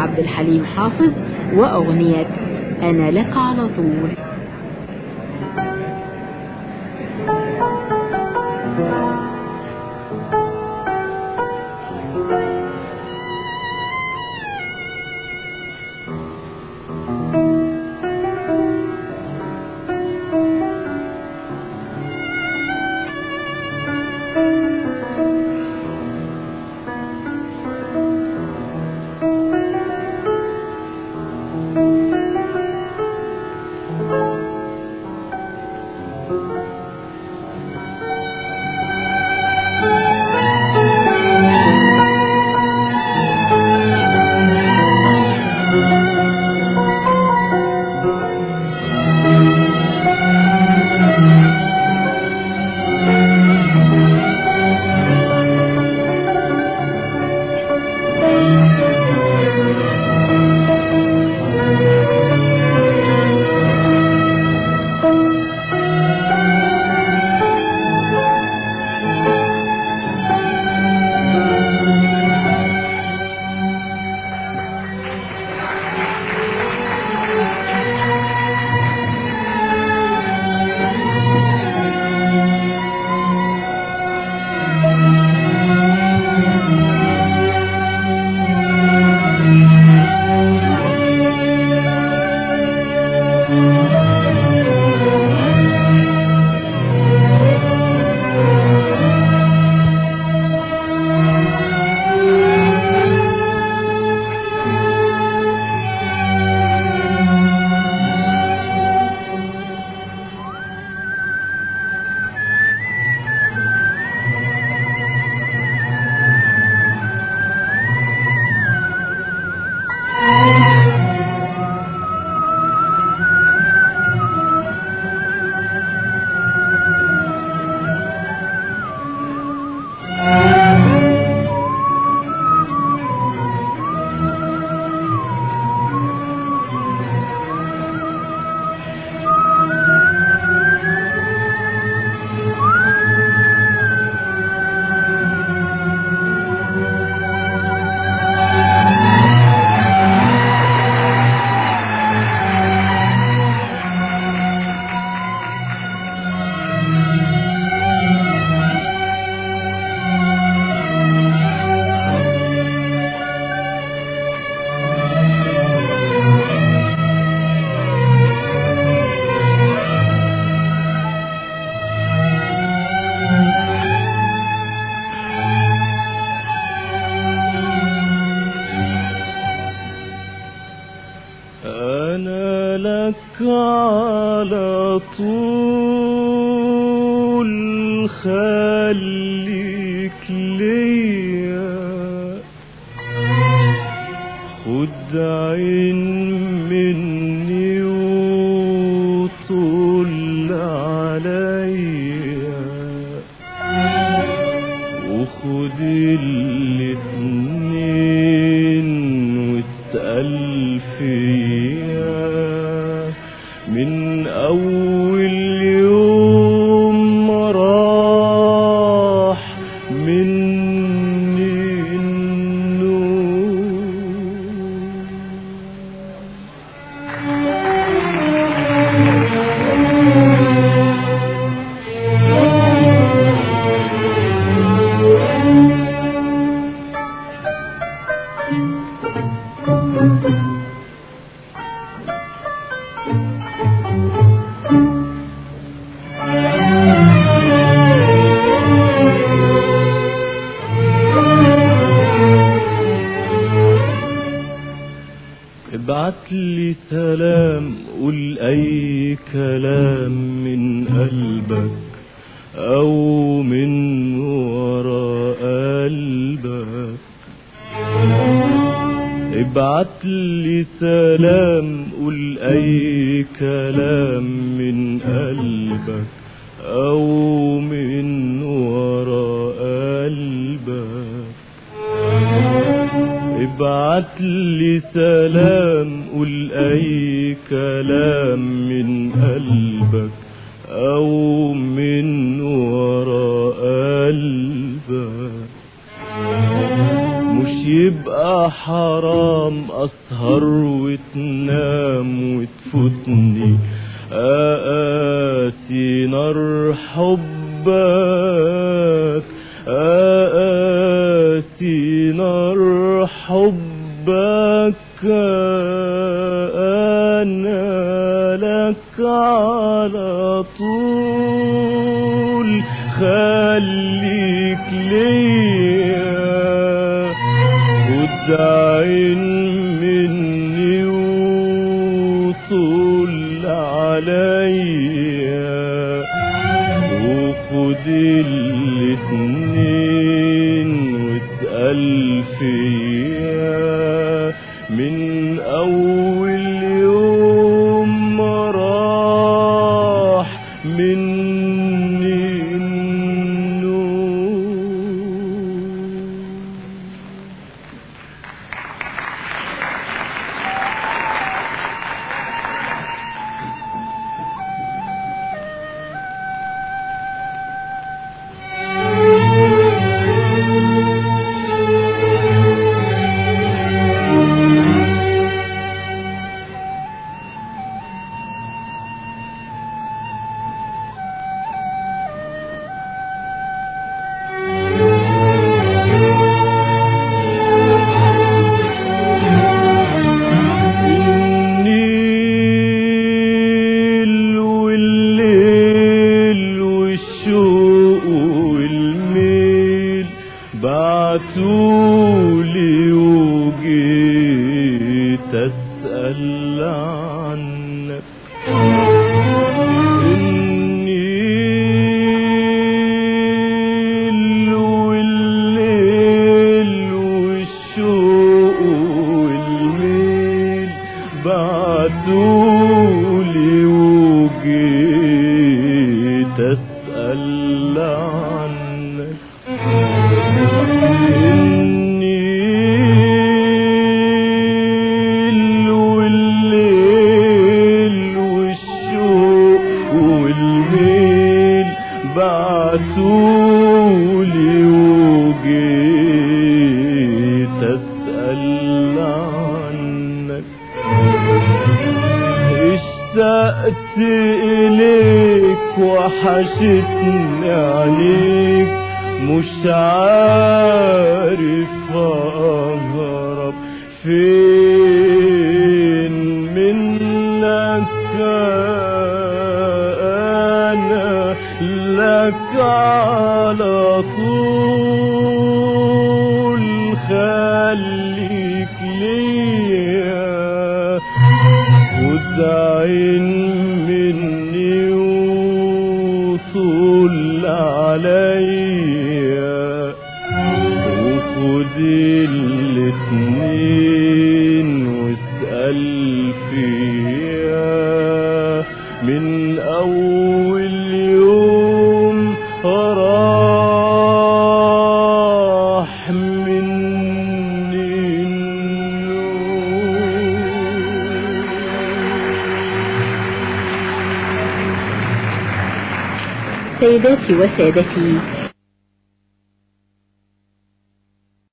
عبد الحليم حافظ وأغنية أنا لك على طول أنا لك على طول خليك ليا خد عين مني وطول عليا وخد الاتنين واسأل فيا من أول يوم ما راح مني النور ابعت لي سلام قول اي كلام من قلبك او من ورا قلبك ابعت لي سلام قول اي كلام من قلبك او من ورا قلبك ابعت لي سلام قول اي كلام من قلبك او من ورا قلبك مش يبقى حرام أسهر وتنام وتفوتني آسي نار حبك آسي نار حبك أنا لك على طول خليك ليا خد عين مني وطول عليا وخد الاتنين واتقل فيا من اول يوم ما راح مني النور النيل والليل والشوق والميل بعتولي وجيت اسأل عنك النيل والليل والشوق والميل بعتولي وجيت اسأل عنك النيل والليل والشوق والميل بعتولي وجيت اسأل عنك اشتقت إليك وحشتني عليك مش عارف أهرب فين منك أنا لك على طول خليك ليا خد عين مني وطول عليا وخد الاتنين واسأل فيا من أول يوم راح مني النور سيداتي وسادتي